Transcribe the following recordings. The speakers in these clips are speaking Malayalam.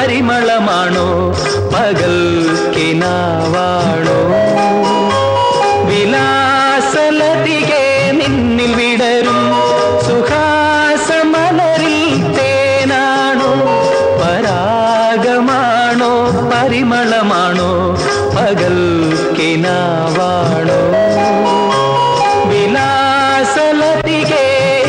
പരിമളമാണോ പകൽ കിനാവാണോ വിലാസലതികെ നിന്നിൽ വിടരും സുഹാസമലരിൽ തേനാണോ പരാഗമാണോ പരിമളമാണോ പകൽ കിനാവാണോ വിലാസലതികെ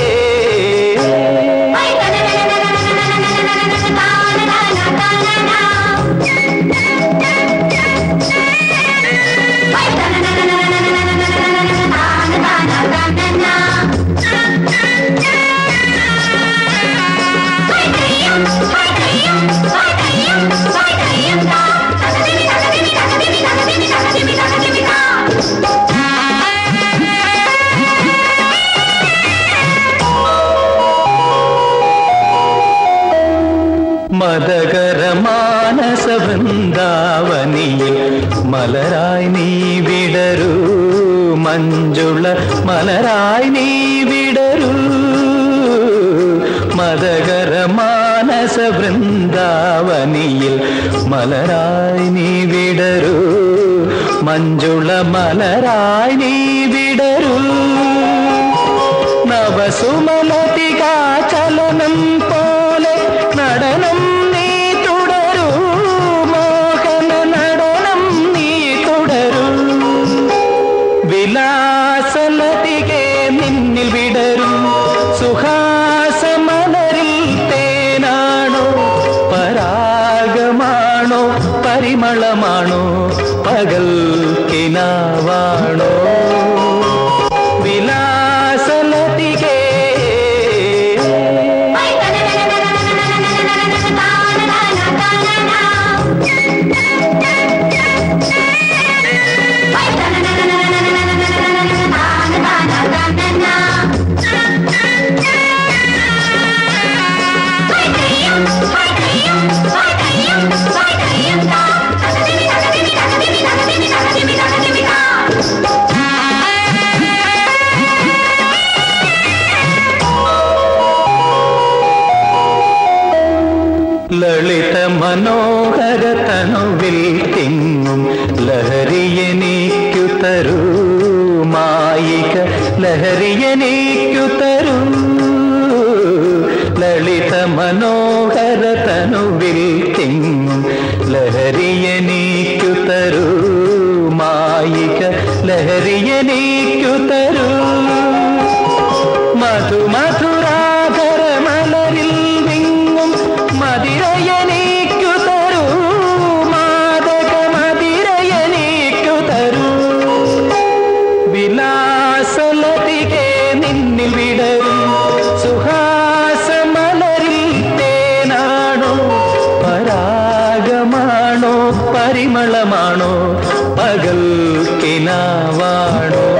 മതകര മാനസ വൃന്ദാവനിയിൽ മലരായി നീ വിടരൂ മഞ്ജുള മലരായി നീ വിടരൂ മതകര മാനസ വൃന്ദാവനിയിൽ മലരായി നീ വിടരൂ മഞ്ജുള മലരായി നീ വിടരൂ നവസുമലതികാ ചലനം പോലെ നടനം നീ തുടരൂ മോഹന നടനം നീ തുടരൂ വിലാസലതികെ നിന്നിൽ വിടരും സുഹാസമലരിൽ തേനാണോ പരാഗമാണോ പരിമളമാണോ പകൽ കിനാവാണോ വിലാസലതികെ ലളിത മനോഹര തനുവിൽ തിങ്ങും ലഹരിയനീക്കു തരൂ മായിക ലഹരിയനീക്കു തരൂ ലളിത മനോഹര തനുവിൽ തിങ്ങും ലഹരിയനീക്കു തരൂ മായിക ലഹരിയനീക്കു തരൂ മധുമധുരാധര മലരിൽ വിങ്ങും മതിരയനീക്കു തരൂ മാതക മതിരയനീക്കു തരൂ വിലാസലതികെ നിന്നിൽ വിടരും സുഹാസമലരിൽ തേനാണോ പരാഗമാണോ പരിമളമാണോ പകൽ കിനാവാണോ